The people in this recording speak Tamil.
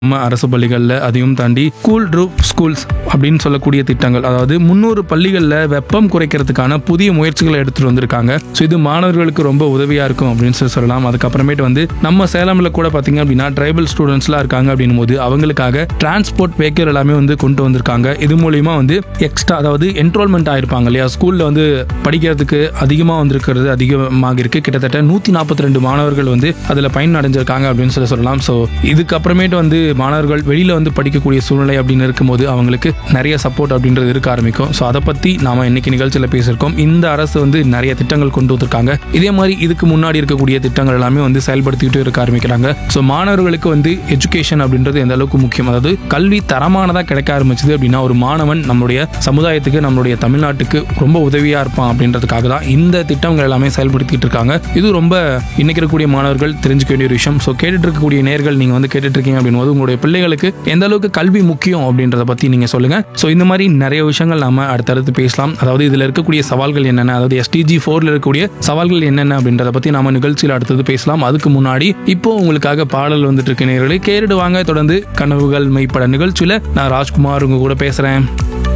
நம்ம அரசு பள்ளிகளில் அதையும் தாண்டி கூல் ரூப் ஸ்கூல்ஸ் அப்படின்னு சொல்லக்கூடிய திட்டங்கள் அதாவது முந்நூறு பள்ளிகளில் வெப்பம் குறைக்கிறதுக்கான புதிய முயற்சிகளை எடுத்துட்டு வந்திருக்காங்க ஸோ இது மாணவர்களுக்கு ரொம்ப உதவியா இருக்கும் அப்படின்னு சொல்லி சொல்லலாம் அதுக்கப்புறமேட்டு வந்து நம்ம சேலம்ல கூட பார்த்தீங்க அப்படின்னா ட்ரைபல் ஸ்டூடெண்ட்ஸ்லாம் இருக்காங்க அப்படின்னும் போது அவங்களுக்காக டிரான்ஸ்போர்ட் வெஹிக்கிள் எல்லாமே வந்து கொண்டு வந்திருக்காங்க இது மூலியமா வந்து எக்ஸ்ட்ரா அதாவது என்ரோல்மெண்ட் ஆயிருப்பாங்க இல்லையா ஸ்கூல்ல வந்து படிக்கிறதுக்கு அதிகமாக வந்திருக்கிறது அதிகமாக இருக்கு கிட்டத்தட்ட நூற்றி நாற்பத்தி ரெண்டு மாணவர்கள் வந்து அதில் பயன் அடைஞ்சிருக்காங்க அப்படின்னு சொல்லி சொல்லலாம் ஸோ இதுக்கப்புறமேட்டு வந்து மாணவர்கள் வெளியில் வந்து படிக்கக்கூடிய சூழ்நிலை அப்படின்னு இருக்கும்போது அவங்களுக்கு நிறைய சப்போர்ட் அப்படின்றது இருக்க ஆரம்பிக்கும் ஸோ அதை பற்றி நாம இன்னைக்கு நிகழ்ச்சியில் பேசியிருக்கோம் இந்த அரசு வந்து நிறைய திட்டங்கள் கொண்டு வந்திருக்காங்க இதே மாதிரி இதுக்கு முன்னாடி இருக்கக்கூடிய திட்டங்கள் எல்லாமே வந்து செயல்படுத்திக்கிட்டு இருக்க ஆரம்பிக்கிறாங்க ஸோ மாணவர்களுக்கு வந்து எஜுகேஷன் அப்படின்றது எந்த அளவுக்கு முக்கியம் அதாவது கல்வி தரமானதாக கிடைக்க ஆரம்பிச்சது அப்படின்னா ஒரு மாணவன் நம்மளுடைய சமுதாயத்துக்கு நம்மளுடைய தமிழ்நாட்டுக்கு ரொம்ப உதவியாக இருப்பான் அப்படின்றதுக்காக தான் இந்த திட்டங்கள் எல்லாமே செயல்படுத்திட்டு இருக்காங்க இது ரொம்ப இன்னைக்கு இருக்கக்கூடிய மாணவர்கள் தெரிஞ்சுக்க வேண்டிய ஒரு விஷயம் ஸோ கேட்டுட்டு இருக்கக்கூடிய நேர்கள் நீங்கள் வந்து கேட்டுட்டு இருக்கீங்க அப்படின்போது உங்களுடைய பிள்ளைகளுக்கு எந்த அளவுக்கு கல்வி முக்கியம் அப்படின்றத பற்றி நீங்கள் சொல்லுங்க ஸோ இந்த மாதிரி நிறைய விஷயங்கள் நாம அடுத்தடுத்து பேசலாம் அதாவது இதில் இருக்கக்கூடிய சவால்கள் என்னென்ன அதாவது எஸ்டிஜி ஃபோரில் இருக்கக்கூடிய சவால்கள் என்னென்ன அப்படின்றத பற்றி நாம நிகழ்ச்சியில் அடுத்தது பேசலாம் அதுக்கு முன்னாடி இப்போ உங்களுக்காக பாடல் வந்துட்டு இருக்க நேர்களை கேட்டுட்டு வாங்க தொடர்ந்து கனவுகள் மெய்ப்பட நிகழ்ச்சியில் நான் ராஜ்குமார் உங்க கூட பேசுகிறேன்